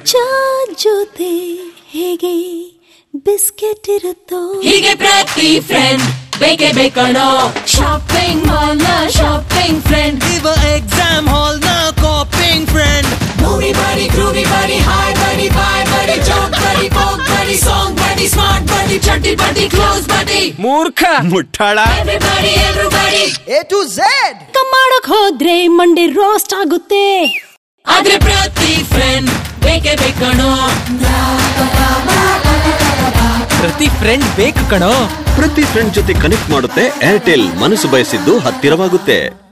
ಚಾ ಜೊತೆ ಹೇಗೆ ಬಿಸ್ಕೆಟ್ ಇರುತ್ತೋ ಹೀಗೆ ಪ್ರತಿ ಫ್ರೆಂಡ್ ಬೇಕೇ ಬೇಕಣೋ ಶಾಪಿಂಗ್ ಮಾಲ್ ನ ಶಾಪಿಂಗ್ ಫ್ರೆಂಡ್ ಇವ ಎಕ್ಸಾಮ್ ಹಾಲ್ ನ copying friend movie buddy groovy buddy hi buddy bye ಬಡಿ ಜೋಕ್ ಬಡಿ ಪೋಕ್ ಬಡಿ ಸಾಂಗ್ ಬಡಿ ಸ್ಮಾರ್ಟ್ ಬಡಿ ಚಡ್ಡಿ ಬಡಿ ಕ್ಲೋಸ್ ಬಡಿ ಮೂರ್ಖ ಮುಟ್ಟಾಳ everybody everybody A to Z ಮಾಡಕ್ ಹೋದ್ರೆ ಮಂಡೆ ರೋಸ್ಟ್ ಆಗುತ್ತೆ ಆದ್ರೆ ಪ್ರತಿ ಫ್ರೆಂಡ್ ಬೇಕೇ ಬೇಕಣೋ ಪ್ರತಿ ಫ್ರೆಂಡ್ ಬೇಕು ಕಣೋ ಪ್ರತಿ ಫ್ರೆಂಡ್ ಜೊತೆ ಕನೆಕ್ಟ್ ಮಾಡುತ್ತೆ ಏರ್ಟೆಲ್ ಮನಸ್ಸು ಬಯಸಿದ್ದು ಹತ್ತಿರವಾಗುತ್ತೆ